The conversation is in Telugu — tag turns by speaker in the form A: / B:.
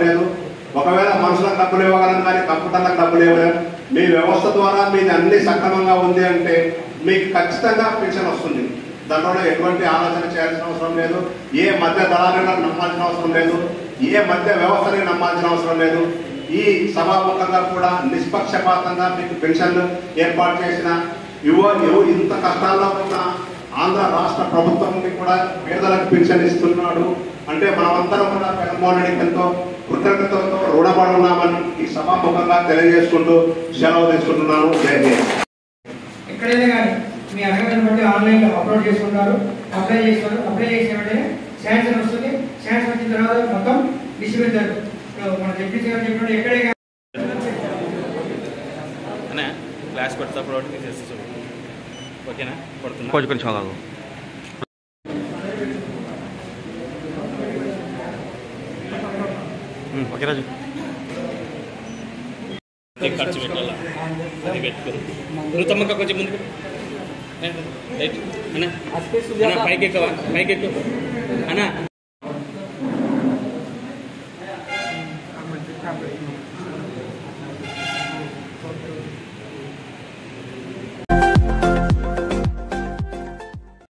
A: లేదు ఒకవేళ మనుషులకు డబ్బులు ఇవ్వగలం కానీ కంప్యూటర్లకు డబ్బులు ఇవ్వలేం మీ వ్యవస్థ ద్వారా మీది అన్ని సక్రమంగా ఉంది అంటే మీకు ఖచ్చితంగా పెన్షన్ వస్తుంది దాంట్లో ఎటువంటి ఆలోచన చేయాల్సిన అవసరం లేదు ఏ మధ్య దళాలను నమ్మాల్సిన అవసరం లేదు ఏ మధ్య వ్యవస్థని నమ్మాల్సిన అవసరం లేదు ఈ సభాముఖంగా కూడా నిష్పక్షపాతంగా మీకు పెన్షన్లు ఏర్పాటు చేసిన యువ యువ ఇంత కష్టాల్లో ఉన్న ఆంధ్ర రాష్ట్ర ప్రభుత్వంకి కూడా పేదలకు పెన్షన్ ఇస్తున్నాడు అంటే మనమందరం కూడా జగన్మోహన్ రెడ్డికి ఎంతో కృతజ్ఞతలతో రుణపడి ఉన్నామని ఈ సభాముఖంగా తెలియజేసుకుంటూ సెలవు తీసుకుంటున్నాను జై హింద్
B: ఎక్కడైనా కానీ మీ అర్హతను బట్టి ఆన్లైన్లో అప్లోడ్ చేసుకుంటారు అప్లై చేస్తారు అప్లై చేసిన వెంటనే శాంక్షన్ వస్తుంది శాంక్షన్ వచ్చిన తర్వాత మొత్తం డిస్ట్రిబ్యూట్ జరుగుతుంది ఇప్పుడు మన డిప్యూటీ సీఎం చెప్పినట్టు ఎక్కడే కానీ
C: అనే క్లాస్ కొడతాప్పుడు ఒకటి చేస్తాం ఓకేనా కొడుతున్నా
D: కొంచెం కొంచెం ఆగు. ఉమ్, ఓకే రాజు
C: నీకు ఖర్చు పెట్టాలా అది పెట్టుకుని నువ్వు తమ్మక్క కొంచెం ముందుకు రైట్ అన్న అన్న పైకి ఎక్కువ పైకి ఎక్కువ అన్న